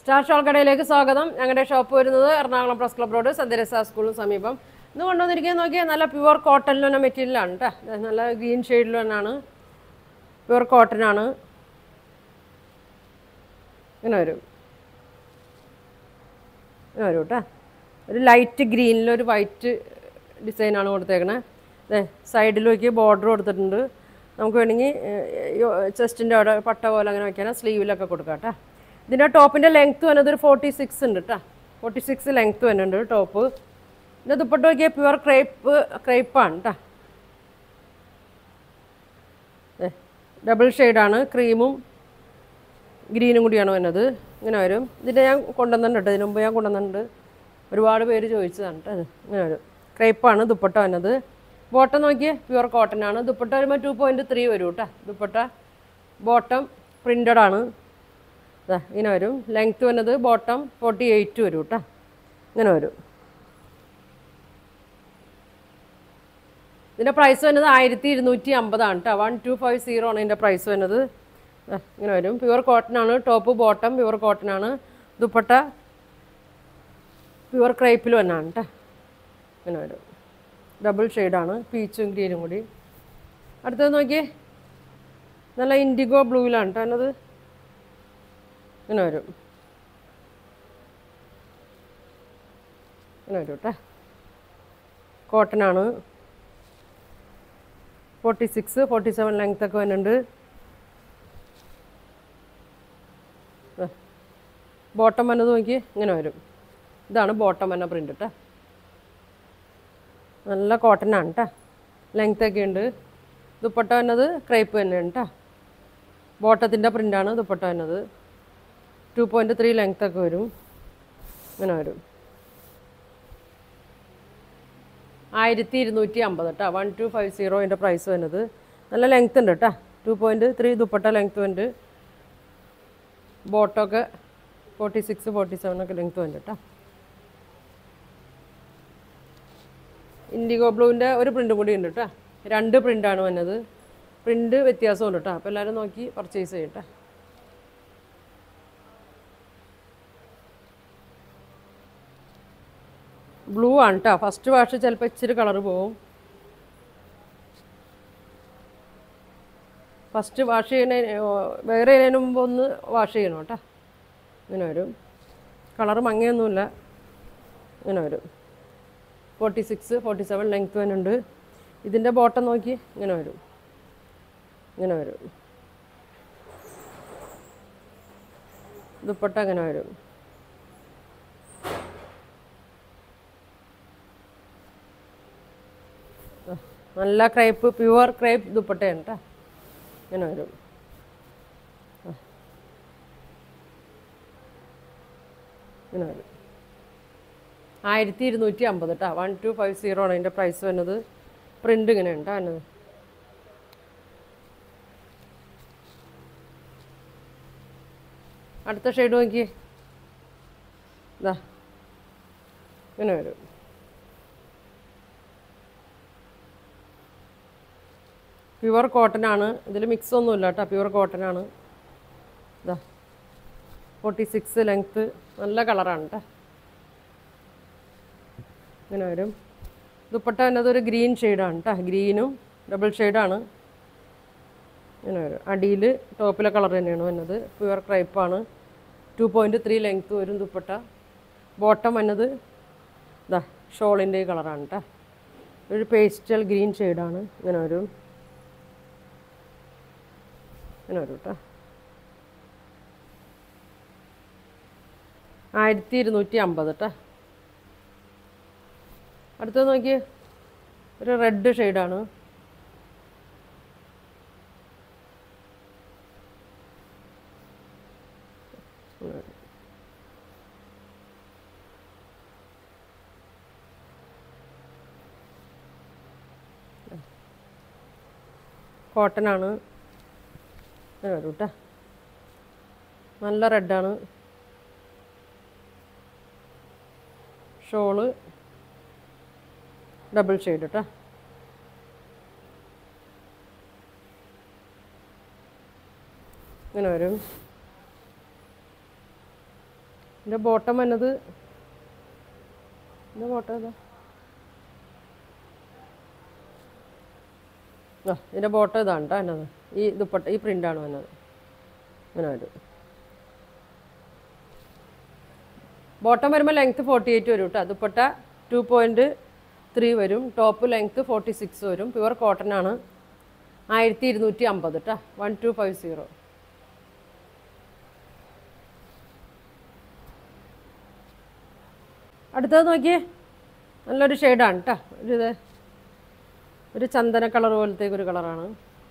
Star shawl കടയിലേക്ക് സ്വാഗതം ഞങ്ങളുടെ ഷോപ്പ് വരുന്നത് എറണാകുളം പ്രസ് ക്ലബ് റോഡ് സന്ധ്യരസ സ്കൂളിന് സമീപം ഇന്ന് കൊണ്ടുവന്നിരിക്കുന്നത് നോക്കിയാൽ നല്ല പ്യുവർ കോട്ടണിൽ തന്നെ മെറ്റീരിയലാണ് കേട്ടോ നല്ല ഗ്രീൻ ഷെയ്ഡിൽ തന്നെയാണ് പ്യുവർ കോട്ടൺ ആണ് ഇങ്ങനെ വരും ഇങ്ങനെ വരും കേട്ടോ ഒരു ലൈറ്റ് ഗ്രീനിൽ ഒരു വൈറ്റ് ഡിസൈനാണ് കൊടുത്തേക്കണേ അതെ സൈഡിലേക്ക് ബോർഡർ കൊടുത്തിട്ടുണ്ട് നമുക്ക് വേണമെങ്കിൽ ചെസ്റ്റിൻ്റെ അവിടെ പട്ട പോലെ അങ്ങനെ വയ്ക്കാൻ സ്ലീവിലൊക്കെ കൊടുക്കാം കേട്ടോ ഇതിൻ്റെ ടോപ്പിൻ്റെ ലെങ്ത്ത് വന്നത് ഒരു ഫോർട്ടി സിക്സ് ഉണ്ട് കേട്ടോ ഫോർട്ടി സിക്സ് ലെങ്ത്ത് വരുന്നുണ്ട് ടോപ്പ് ഇതിൻ്റെ ദുപ്പട്ട നോക്കിയാൽ പ്യുവർ ക്രേപ്പ് ക്രേപ്പാണ് കേട്ടോ ഡബിൾ ഷെയ്ഡാണ് ക്രീമും ഗ്രീനും കൂടിയാണ് വരുന്നത് ഇങ്ങനെ വരും ഇതിൻ്റെ ഞാൻ കൊണ്ടുവന്നിട്ടുണ്ട് കേട്ടോ ഇതിന് മുമ്പ് ഞാൻ കൊണ്ടുവന്നിട്ടുണ്ട് ഒരുപാട് പേര് ചോദിച്ചതാണ് കേട്ടോ ഇത് ഇങ്ങനെ വരും ക്രേപ്പാണ് ദുപ്പട്ട വന്നത് ബോട്ടം നോക്കിയേ പ്യുവർ കോട്ടൺ ആണ് ദുപ്പട്ട വരുമ്പോൾ ടു പോയിൻറ്റ് ത്രീ വരും കേട്ടോ ദുപ്പട്ട ബോട്ടം പ്രിൻ്റഡ് ആണ് ഇതാ ഇങ്ങനെ വരും ലെങ്ത്ത് വന്നത് ബോട്ടം ഫോർട്ടി എയ്റ്റ് വരും കേട്ടോ ഇങ്ങനെ വരും ഇതിൻ്റെ പ്രൈസ് വരുന്നത് ആയിരത്തി ഇരുന്നൂറ്റി അമ്പതാണ് കേട്ടോ വൺ ടു ഫൈവ് സീറോ ആണ് ഇതിൻ്റെ പ്രൈസ് വരുന്നത് ദാ ഇങ്ങനെ വരും പ്യുവർ കോട്ടൺ ആണ് ടോപ്പ് ബോട്ടം പ്യുവർ കോട്ടൺ ആണ് ദുപ്പട്ട പ്യുവർ ക്രൈപ്പിൽ തന്നെയാണ് കേട്ടോ ഇങ്ങനെ വരും ഡബിൾ ഷെയ്ഡാണ് പീച്ചും ഗ്രീനും കൂടി അടുത്തത് നോക്കിയേ നല്ല ഇൻഡിഗോ ബ്ലൂവിലാണ് കേട്ടോ അതിനത് ഇങ്ങനെ വരും ഇങ്ങനെ വരും കേട്ടോ കോട്ടനാണ് forty six forty seven length ഒക്കെ വരുന്നുണ്ട് ബോട്ടം വന്നത് നോക്കി ഇങ്ങനെ വരും ഇതാണ് ബോട്ടം വന്ന പ്രിൻ്റ് കേട്ടോ നല്ല കോട്ടനാണ് കേട്ടോ ലെങ്ത് ഒക്കെ ഉണ്ട് ദുപ്പട്ട വന്നത് ക്രൈപ്പ് തന്നെയാണ് കേട്ടോ ബോട്ടത്തിൻ്റെ പ്രിൻ്റാണ് ദുപ്പട്ട വന്നത് ടു പോയിൻറ്റ് ത്രീ ലെങ്ത് ഒക്കെ വരും ഇങ്ങനെ വരും ആയിരത്തി ഇരുന്നൂറ്റി അമ്പത് കേട്ടോ വൺ ടു ഫൈവ് സീറോ അതിൻ്റെ പ്രൈസ് വരുന്നത് നല്ല ലെങ്ത് ഉണ്ട് കേട്ടോ two point three dupatta length ഉണ്ട് ബോട്ടൊക്കെ ഫോർട്ടി സിക്സ് ഫോർട്ടി സെവൻ ഒക്കെ ലെങ്ത് ഉണ്ട് കേട്ടോ ഇൻഡിഗോ ബ്ലൂവിൻ്റെ ഒരു പ്രിൻ്റും കൂടി ഉണ്ട് കേട്ടോ രണ്ട് പ്രിൻ്റാണ് വന്നത് പ്രിൻ്റ് വ്യത്യാസമുണ്ട് കേട്ടോ അപ്പോൾ എല്ലാവരും നോക്കി പർച്ചേസ് ചെയ്യട്ടെ ബ്ലൂ ആണ് കേട്ടോ ഫസ്റ്റ് വാഷ് ചിലപ്പോൾ ഇച്ചിരി കളർ പോവും ഫസ്റ്റ് വാഷ് ചെയ്യുന്ന വേറെ ചെയ്യുന്നതിന് മുമ്പ് ഒന്ന് വാഷ് ചെയ്യണം കേട്ടോ ഇങ്ങനെ വരും കളർ മങ്ങയൊന്നുമില്ല ഇങ്ങനെ വരും forty six forty seven length വരുന്നുണ്ട് ഇതിൻ്റെ ബോട്ടം നോക്കി ഇങ്ങനെ വരും ഇങ്ങനെ വരും ദുപ്പട്ട ഇങ്ങനെ വരും നല്ല ക്രേപ്പ് പ്യുവർ ക്രേപ്പ് ദുപ്പട്ടയാണ് കേട്ടോ ഇങ്ങനെ വരും ഇങ്ങനെ വരും ആയിരത്തി ഇരുന്നൂറ്റി അമ്പത് കേട്ടോ വൺ ടു ഫൈവ് സീറോ ആണ് അതിൻ്റെ പ്രൈസ് വരുന്നത് പ്രിൻ്റ് ഇങ്ങനെ ഉണ്ടോ അതിനത് അടുത്ത ഷെയ്ഡ് നോക്കിയേ ഇതാ ഇങ്ങനെ വരും പ്യുവർ കോട്ടൺ ആണ് ഇതിൽ മിക്സ് ഒന്നുമില്ല കേട്ടോ പ്യുവർ കോട്ടൺ ആണ് ഇതാ ഫോർട്ടി സിക്സ് ലെങ്ത്ത് നല്ല കളറാണ് കേട്ടോ ഇങ്ങനെ വരും ദുപ്പട്ട എന്നത് ഒരു ഗ്രീൻ ഷെയ്ഡാണ് കേട്ടോ ഗ്രീനും ഡബിൾ ഷെയ്ഡാണ് ഇങ്ങനെ വരും അടിയിൽ ടോപ്പിലെ കളർ തന്നെയാണ് വന്നത് പ്യുവർ ക്രൈപ്പാണ് ടു പോയിൻറ്റ് ത്രീ ലെങ്ത്ത് വരും ദുപ്പട്ട ബോട്ടം വന്നത് ഇതാ ഷോളിൻ്റെ കളറാണ് കേട്ടോ ഒരു പേസ്റ്റൽ ഗ്രീൻ ഷെയ്ഡാണ് ഇങ്ങനെ വരും ഇങ്ങനെ വരും കേട്ടോ ആയിരത്തി ഇരുന്നൂറ്റി അമ്പത് കേട്ടോ അടുത്തത് നോക്കിയേ ഒരു റെഡ് ഷെയ്ഡാണ് കോട്ടൺ ആണ് അങ്ങനെ വരും കേട്ടോ നല്ല റെഡാണ് ഷോള് ഡബിൾ ഷെയ്ഡ് കേട്ടോ ഇങ്ങനെ വരും ഇതിൻ്റെ ബോട്ടം വന്നത് ഇതിൻ്റെ ബോട്ടം ഏതാ ആ ഇതിൻ്റെ ബോട്ടം ഇതാണ് കേട്ടോ എന്നത് ഈ ദുപ്പട്ട ഈ പ്രിൻ്റാണ് വന്നത് ഇങ്ങനെ വരും ബോട്ടം വരുമ്പോൾ ലെങ്ത്ത് ഫോർട്ടി എയ്റ്റ് വരും കേട്ടോ ദുപ്പട്ട ടു പോയിൻറ്റ് ത്രീ വരും ടോപ്പ് ലെങ്ത്ത് ഫോർട്ടി സിക്സ് വരും പ്യുവർ കോട്ടൺ ആണ് ആയിരത്തി ഇരുന്നൂറ്റി അമ്പത് കേട്ടോ വൺ ടു ഫൈവ് സീറോ അടുത്തത് നോക്കിയേ നല്ലൊരു ഷെയ്ഡാണ് കേട്ടോ ഒരു ഇത് ഒരു ചന്ദന കളർ പോലത്തെ ഒരു കളറാണ്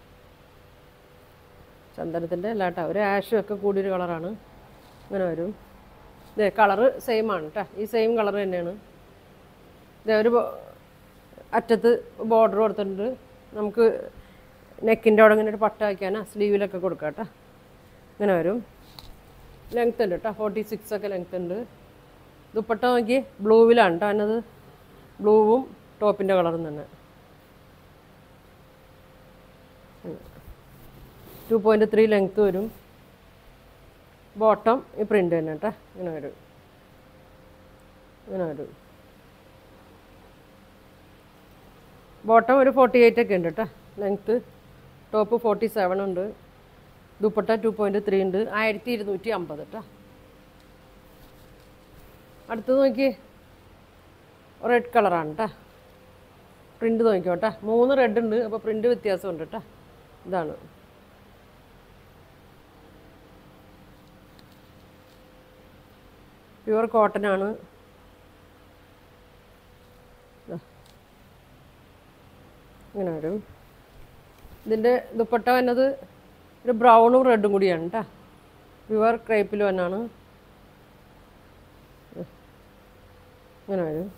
ചന്ദനത്തിൻ്റെ അല്ല കേട്ടോ ഒരു ആഷും ഒക്കെ കൂടിയൊരു കളറാണ് ഇങ്ങനെ വരും ഇതേ കളറ് സെയിം ആണ് കേട്ടോ ഈ സെയിം കളർ തന്നെയാണ് ഇതേ ഒരു ബോ- അറ്റത്ത് ബോർഡർ കൊടുത്തിട്ടുണ്ട് നമുക്ക് നെക്കിൻ്റെ അവിടെ ഇങ്ങനെ ഒരു പട്ട വയ്ക്കാനാ സ്ലീവിലൊക്കെ കൊടുക്കാം കേട്ടോ ഇങ്ങനെ വരും ലെങ്ത് ഉണ്ട് കേട്ടോ ഫോർട്ടി സിക്സ് ഒക്കെ ലെങ്ത് ഉണ്ട് ദുപ്പട്ട നോക്കി ബ്ലൂവിലാണ് കേട്ടോ അതിനത് ബ്ലൂവും ടോപ്പിൻ്റെ കളറും തന്നെ ടു പോയിൻറ്റ് ത്രീ ലെങ്ത്ത് വരും ബോട്ടം ഈ പ്രിൻ്റ് തന്നെ കേട്ടോ ഇങ്ങനെ വരും ഇങ്ങനെ വരും ബോട്ടം ഒരു ഫോർട്ടി എയ്റ്റ് ഒക്കെ ഉണ്ട് കേട്ടോ ലെങ്ത്ത് ടോപ്പ് ഫോർട്ടി സെവൻ ഉണ്ട് ദുപ്പട്ട ടു പോയിൻറ്റ് ത്രീ ഉണ്ട് ആയിരത്തി ഇരുന്നൂറ്റി അമ്പത് കേട്ടോ അടുത്തത് നോക്കി റെഡ് കളറാണ് കേട്ടോ പ്രിൻ്റ് നോക്കിക്കോ കേട്ടോ മൂന്ന് റെഡ് ഉണ്ട് അപ്പോൾ പ്രിൻ്റ് വ്യത്യാസമുണ്ട് കേട്ടോ ഇതാണ് പ്യുവർ കോട്ടൺ ആണ് ദാ. ഇങ്ങനെ വരും ഇതിൻ്റെ ദുപ്പട്ട വന്നത് ഒരു ബ്രൗണും റെഡും കൂടിയാണ് കേട്ടോ പ്യുവർ ക്രേപ്പിൽ വന്നാണ് ഇങ്ങനെ വരും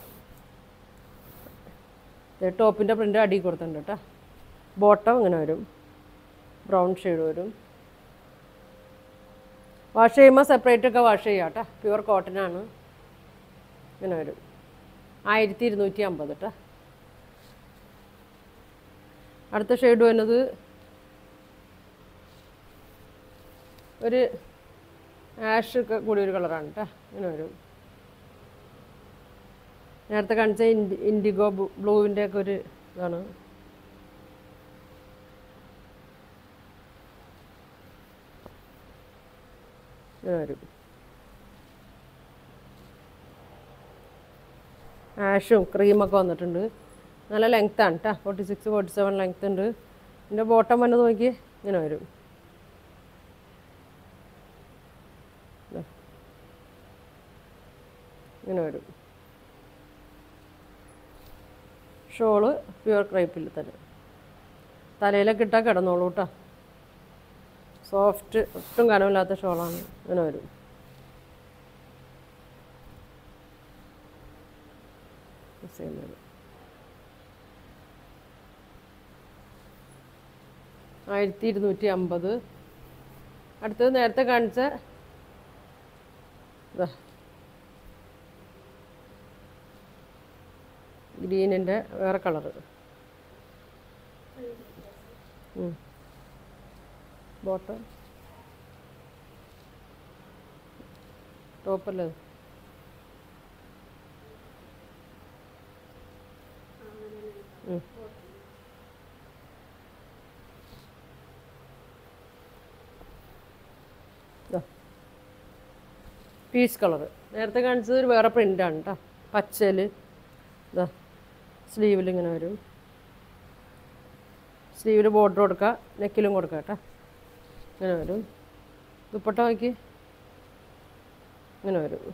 ടോപ്പിൻ്റെ പ്രിൻ്റ് അടി കൊടുത്തിട്ടുണ്ട് കേട്ടോ ബോട്ടം ഇങ്ങനെ വരും ബ്രൗൺ ഷെയ്ഡ് വരും വാഷ് ചെയ്യുമ്പോൾ സെപ്പറേറ്റ് ഒക്കെ വാഷ് ചെയ്യാം കേട്ടോ പ്യുവർ കോട്ടൺ ആണ് ഇങ്ങനെ വരും ആയിരത്തി ഇരുന്നൂറ്റി അമ്പത് കേട്ടോ അടുത്ത ഷെയ്ഡ് വരുന്നത് ഒരു ആഷ് ഒക്കെ കൂടി ഒരു കളറാണ് കേട്ടോ ഇങ്ങനെ വരും നേരത്തെ കാണിച്ച ഇൻഡി ഇൻഡിഗോ ബ്ലൂവിൻ്റെ ഒക്കെ ഒരു ഇതാണ് ഇങ്ങനെ വരും ആഷും ക്രീമൊക്കെ വന്നിട്ടുണ്ട് നല്ല ലെങ്ത്താണ് കേട്ടോ forty six forty seven length ഉണ്ട് ഇതിൻ്റെ ബോട്ടം വന്നത് നോക്കി ഇങ്ങനെ വരും ദാ. ഇങ്ങനെ വരും ഷോള് പ്യുവർ ക്രൈപ്പിൽ തന്നെ തലയിലൊക്കെ ഇട്ടാൽ കിടന്നോളൂ കേട്ടോ സോഫ്റ്റ് ഒട്ടും കനമില്ലാത്ത ഷോളാണ് ഇങ്ങനെ വരും സെയിം വരും ആയിരത്തി ഇരുന്നൂറ്റി അമ്പത് അടുത്തത് നേരത്തെ കാണിച്ച ഇതാ ഗ്രീനിൻ്റെ വേറെ കളറ് ബോട്ടം ടോപ്പല്ലേ അത്? ഉം. ദാ. പീച്ച് കളറ് നേരത്തെ കാണിച്ചത് ഒരു വേറെ പ്രിൻ്റാണ് കേട്ടോ പച്ചയിൽ ഇതാ സ്ലീവിൽ ഇങ്ങനെ വരും സ്ലീവിൽ ബോർഡർ കൊടുക്കുക നെക്കിലും കൊടുക്കുക കേട്ടോ ഇങ്ങനെ വരും ദുപ്പട്ട നോക്കി ഇങ്ങനെ വരും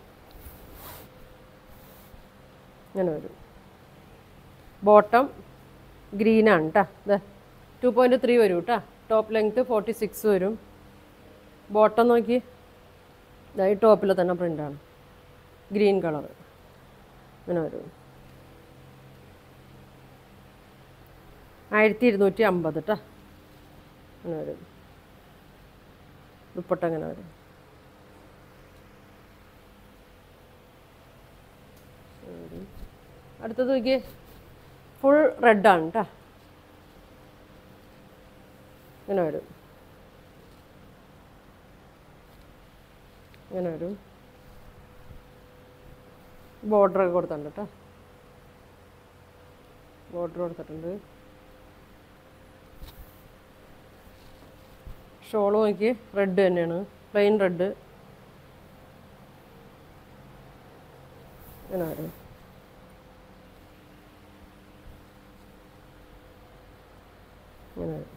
ഇങ്ങനെ വരും ബോട്ടം ഗ്രീനാണ് കേട്ടോ ഇതാ ടു പോയിൻറ്റ് ത്രീ വരും കേട്ടോ ടോപ്പ് ലെങ്ത്ത് ഫോർട്ടി സിക്സ് വരും ബോട്ടം നോക്കി ഇതാ ഈ ടോപ്പിൽ തന്നെ പ്രിൻ്റാണ് ഗ്രീൻ കളർ ഇങ്ങനെ വരും ആയിരത്തി ഇരുന്നൂറ്റി അമ്പത് കേട്ടോ അങ്ങനെ വരും ദുപ്പട്ട അങ്ങനെ വരും വരും. അടുത്തത് നോക്കിയേ ഫുൾ റെഡാണ് കേട്ടോ ഇങ്ങനെ വരും ഇങ്ങനെ വരും ബോർഡറൊക്കെ കൊടുത്തിട്ടുണ്ട് കേട്ടോ ബോർഡർ കൊടുത്തിട്ടുണ്ട് ഷോള് നോക്കി റെഡ് തന്നെയാണ് പ്ലെയിൻ റെഡ് ഇങ്ങനെ വരും ഇങ്ങനെ വരും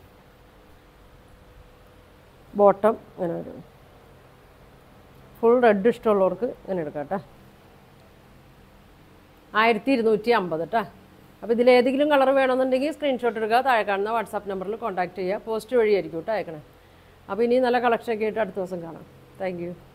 ബോട്ടം ഇങ്ങനെ വരും ഫുൾ റെഡ് ഇഷ്ടമുള്ളവർക്ക് ഇങ്ങനെ എടുക്കാം കേട്ടോ ആയിരത്തി ഇരുന്നൂറ്റി അമ്പത് കേട്ടോ അപ്പോൾ ഇതിലേതെങ്കിലും കളർ വേണമെന്നുണ്ടെങ്കിൽ സ്ക്രീൻഷോട്ട് എടുക്കുക താഴെ കാണുന്ന വാട്സാപ്പ് നമ്പറിൽ കോൺടാക്ട് ചെയ്യുക പോസ്റ്റ് വഴിയായിരിക്കും കേട്ടോ അയക്കണേ അപ്പോൾ ഇനി നല്ല കളക്ഷനൊക്കെ ആയിട്ട് അടുത്ത ദിവസം കാണാം താങ്ക് യു